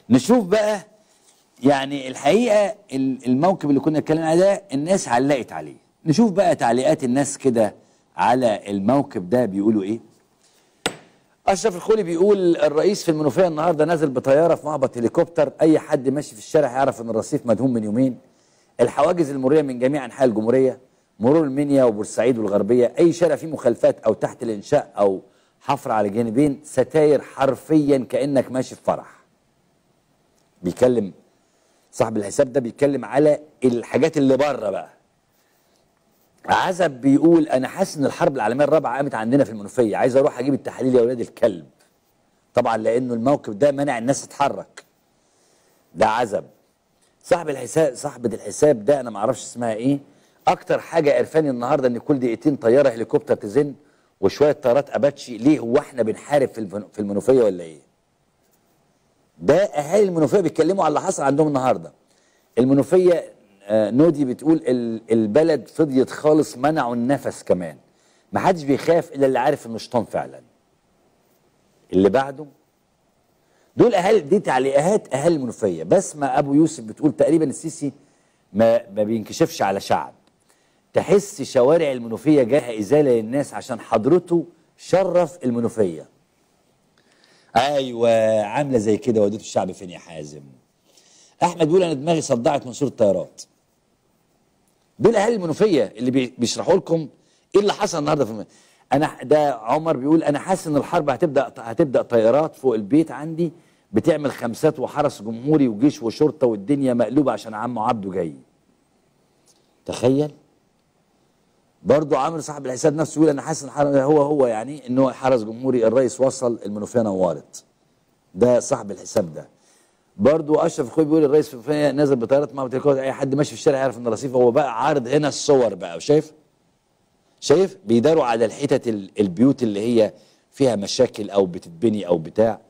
نشوف بقى يعني الحقيقه ال- الموكب اللي كنا اتكلمنا عليه ده الناس علقت عليه نشوف بقى تعليقات الناس كده على الموكب ده بيقولوا ايه اشرف الخولي بيقول الرئيس في المنوفيه النهارده نازل بطياره في مهبط هليكوبتر اي حد ماشي في الشارع يعرف ان الرصيف مدهون من يومين الحواجز المروريه من جميع انحاء الجمهوريه مرور المنيا وبورسعيد والغربيه اي شارع فيه مخالفات او تحت الانشاء او حفر على جانبين ستاير حرفيا كانك ماشي في فرح بيكلم صاحب الحساب ده بيتكلم على الحاجات اللي بره بقى عزب بيقول انا حاسس ان الحرب العالميه الرابعه قامت عندنا في المنوفيه عايز اروح اجيب التحاليل يا اولاد الكلب طبعا لانه الموقف ده منع الناس تتحرك ده عزب صاحب الحساب صاحبة الحساب ده انا ما اعرفش اسمها ايه اكتر حاجه قرفاني النهارده ان كل دقيقتين طياره هليكوبتر تزن وشويه طيارات اباتشي ليه هو احنا بنحارب في الفن- في المنوفيه ولا ايه ده اهالي المنوفيه بيتكلموا على اللي حصل عندهم النهارده المنوفيه آه، نودي بتقول ال- البلد فضيت خالص منعوا النفس كمان ما حدش بيخاف الا اللي عارف انه شيطان فعلا اللي بعده دول اهالي دي تعليقات اهالي المنوفيه بسمه ابو يوسف بتقول تقريبا السيسي ما ما بينكشفش على شعب تحس شوارع المنوفيه جاها ازاله للناس عشان حضرته شرف المنوفيه ايوه عامله زي كده وديتوا الشعب فين يا حازم احمد بيقول انا دماغي صدعت من صوره الطيارات دول اهالي المنوفيه اللي بي- بيشرحوا لكم ايه اللي حصل النهارده في الم... انا ده عمر بيقول انا حاسس ان الحرب هتبدا هتبدا طيارات فوق البيت عندي بتعمل خمسات وحرس جمهوري وجيش وشرطه والدنيا مقلوبه عشان عمو عبده جاي تخيل برضو عامر صاحب الحساب نفسه يقول انا حاسس ان الحرب هو هو يعني ان هو حرس جمهوري الرئيس وصل المنوفيه نورت ده صاحب الحساب ده برضو اشرف اخوي بيقول الرئيس في المنوفيه نازل بطيارات ما بتركوز اي حد ماشي في الشارع يعرف ان الرصيف هو بقى عارض هنا الصور بقى وشايف شايف بيداروا على الحتت ال- البيوت اللي هي فيها مشاكل او بتتبني او بتاع